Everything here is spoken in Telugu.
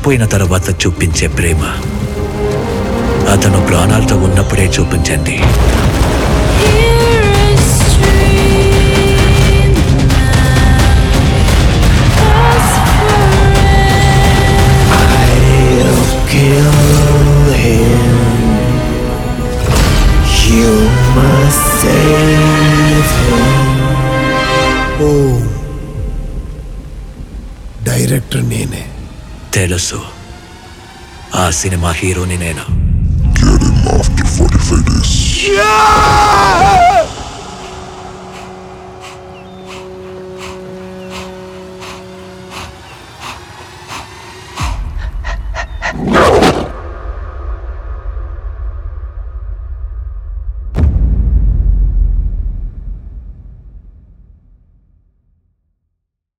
చనిపోయిన తర్వాత చూపించే ప్రేమ అతను ప్రాణాలతో ఉన్నప్పుడే చూపించండి Kill him. You must save him. ఓ డైరెక్టర్ నేనే తెలుసు ఆ సినిమా హీరోని నేను Get him after 45 days. Yeah!